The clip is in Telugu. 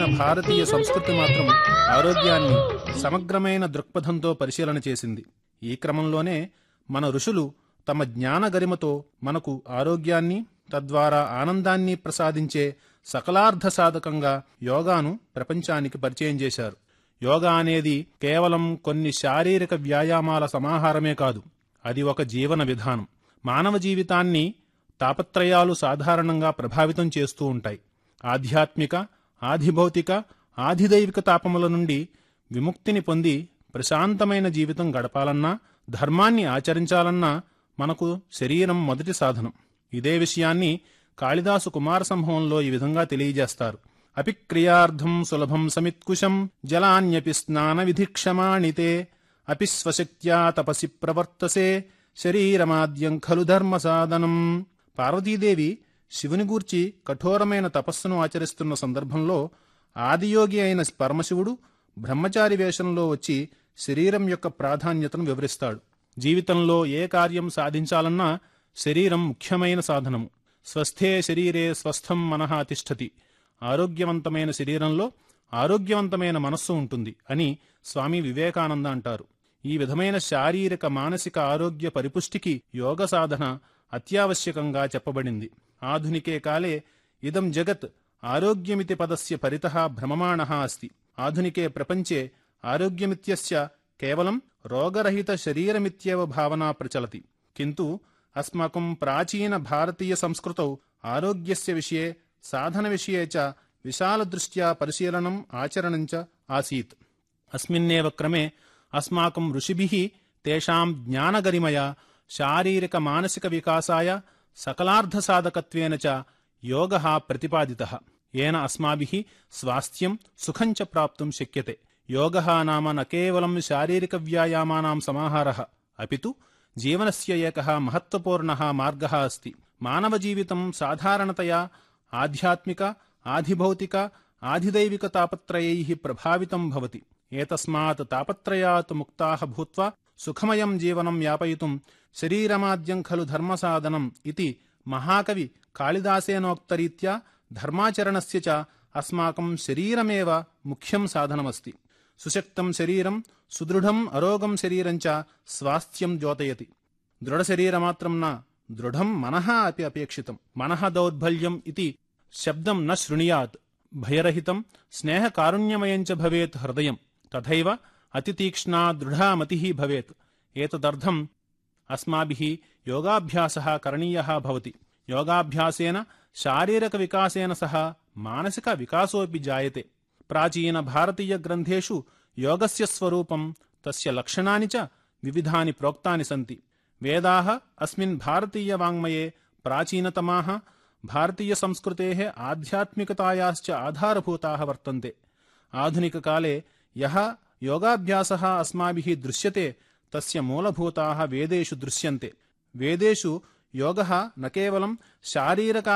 భారతీయ సంస్కృతి మాత్రం ఆరోగ్యాన్ని సమగ్రమైన దృక్పథంతో పరిశీలన చేసింది ఈ క్రమంలోనే మన ఋషులు తమ జ్ఞాన గరిమతో మనకు ఆరోగ్యాన్ని తద్వారా ఆనందాన్ని ప్రసాదించే సకలార్థ సాధకంగా యోగాను ప్రపంచానికి పరిచయం చేశారు యోగా అనేది కేవలం కొన్ని శారీరక వ్యాయామాల సమాహారమే కాదు అది ఒక జీవన విధానం మానవ జీవితాన్ని తాపత్రయాలు సాధారణంగా ప్రభావితం చేస్తూ ఉంటాయి ఆధ్యాత్మిక ఆధిభౌతిక ఆధిదైవిక తాపముల నుండి విముక్తిని పొంది ప్రశాంతమైన జీవితం గడపాలన్నా ధర్మాన్ని ఆచరించాలన్నా మనకు శరీరం మొదటి సాధనం ఇదే విషయాన్ని కాళిదాసు కుమార సంభవంలో ఈ విధంగా తెలియజేస్తారు అపి క్రియార్థం సులభం సమిత్కుశం జలాన్యపి స్నాన విధిక్షమాణితే అపి స్వశక్త్యా తపసి ప్రవర్తసే శరీరమాద్యం ఖలు ధర్మ సాధనం పార్వతీదేవి శివుని గూర్చి కఠోరమైన తపస్సును ఆచరిస్తున్న సందర్భంలో ఆదియోగి అయిన పరమశివుడు బ్రహ్మచారి వేషంలో వచ్చి శరీరం యొక్క ప్రాధాన్యతను వివరిస్తాడు జీవితంలో ఏ కార్యం సాధించాలన్నా శరీరం ముఖ్యమైన సాధనము స్వస్థే శరీరే స్వస్థం మనః తిష్టతి ఆరోగ్యవంతమైన శరీరంలో ఆరోగ్యవంతమైన మనస్సు ఉంటుంది అని స్వామి వివేకానంద అంటారు ఈ విధమైన శారీరక మానసిక ఆరోగ్య పరిపుష్టికి యోగ సాధన అత్యావశ్యకంగా చెప్పబడింది ఆధునికే కాలే ఇదం జగత్ ఆరోగ్యమితి పదస్య పరితః భ్రమమాణः అస్తి ఆధునికే ప్రపంచే ఆరోగ్యమిత్యస్య కేవలం రోగరహిత శరీరమిత్యేవ భావనా ప్రచలతి కింటు అస్మాకం ప్రాచీన భారతీయ సంస్కృతౌ ఆరోగ్యస్య విషయే సాధన విషయే చ విశాలదృష్ట్యా పరిశీలనం ఆచరణం చ ఆసీత్ అస్మిన్నేవ క్రమే అస్మాకం ఋషిభిः తేషాం జ్ఞానగరిమయ శారీరక మానసిక వికాసాయ సకలార్థసాధకత్వేన చ యోగः ప్రతిపాదితः येन अस्माभिः स्वास्थ्यं सुखं च प्राप्तुं शक्यते योगः नाम न केवलं शारीरिकव्यायामानां समाहारः अपि तु जीवनस्य एकः महत्त्वपूर्णः मार्गः अस्ति मानवजीवितं साधारणतया आध्यात्मिक आधिभौतिक आधिदैविकतापत्रयैः प्रभावितं भवति एतस्मात् तापत्रयात् मुक्ताः भूत्वा सुखमयं जीवनं यापयितुं शरीरमाद्यं खलु धर्मसाधनम् इति महाकवि काళిదాసేనోక్తరీత్యా ధర్మాచరణస్య చ అస్మాకం శరీరమేవ ముఖ్యం సాధనమస్తి సుశక్తం శరీరం సుదృఢం అరోగం శరీరం చ స్వాస్థ్యం ద్యోతయతి దృఢ శరీరమాత్రం న దృఢం మనః అపి అపేక్షితం మనః దౌర్బల్యం ఇది శబ్దం న శృణుయాత్ భయరహితం స్నేహకారుణ్యమయం చ భవేత్ హృదయం తథైవ అతితీక్ష్ణా దృఢా మతిః భవేత్ ఏతదర్థం అస్మాభిः యోగాభ్యాసः కరణీయः భవతి యోగాభ్యాసేన శారీరక వికాసేన సహ మానసిక వికాసోపి జాయతే ప్రాచీన భారతీయ గ్రంథేషు యోగస్య స్వరూపం తస్య లక్షణాని చ వివిధాని ప్రోక్తాని సంతి వేదాः అస్మిన్ భారతీయ వాङ्मये ప్రాచీనతమాः భారతీయ సంస్కృతేः ఆధ్యాత్మికతాయాశ్చ ఆధారభూతాः వర్తంతే ఆధునికకాలే యः योगाभ्यासः अस्माभिः दृश्यते तस्य मूलभूताः वेदेषु दृश्यन्ते वेदेषु योगः न केवलं शारीरक